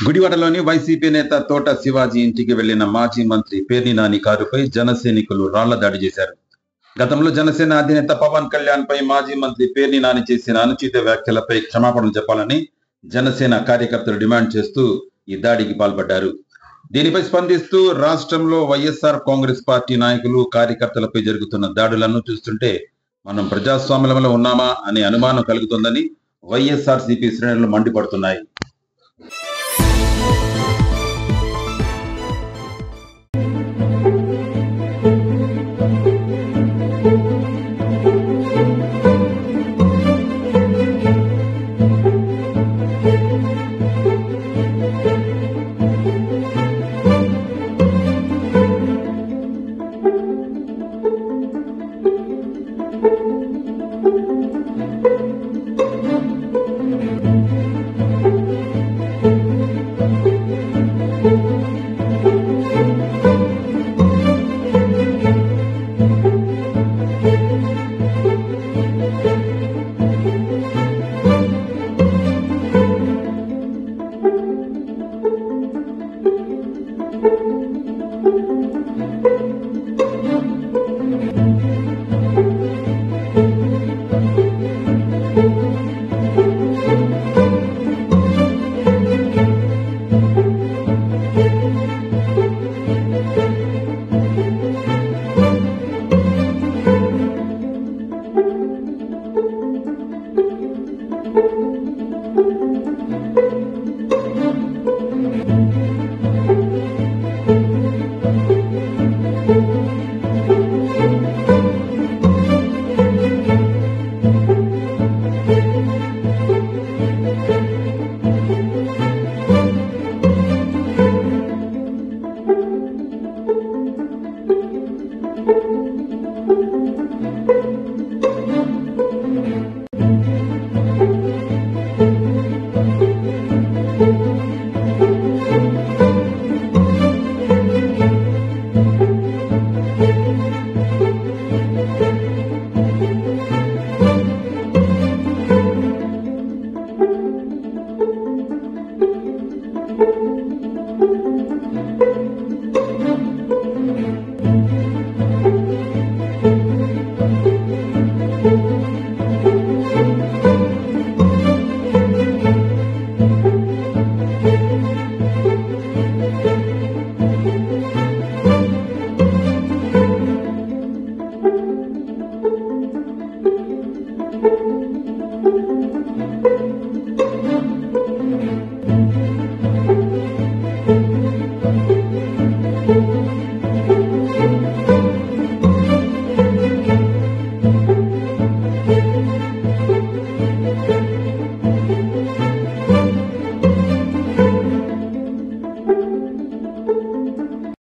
గుడివాడలోని YCP నేత తోట శివాజీ ఇంటికి వెళ్లిన మాజీ మంత్రి పేర్ని నాని కారుపై జన సైనికులు రాళ్ల దాడి చేశారు గతంలో జనసేన అధినేత పవన్ కళ్యాణ్ పై మాజీ మంత్రి పేర్ని నాని చేసిన అనుచిత వ్యాఖ్యలపై క్షమాపణలు చెప్పాలని జనసేన కార్యకర్తలు డిమాండ్ చేస్తూ ఈ దాడికి పాల్పడ్డారు దీనిపై స్పందిస్తూ రాష్ట్రంలో వైఎస్ఆర్ కాంగ్రెస్ పార్టీ నాయకులు కార్యకర్తలపై జరుగుతున్న దాడులను చూస్తుంటే మనం ప్రజాస్వామ్యంలో ఉన్నామా అనే అనుమానం కలుగుతుందని వైఎస్ఆర్ సిపి శ్రేణులు మండిపడుతున్నాయి thank you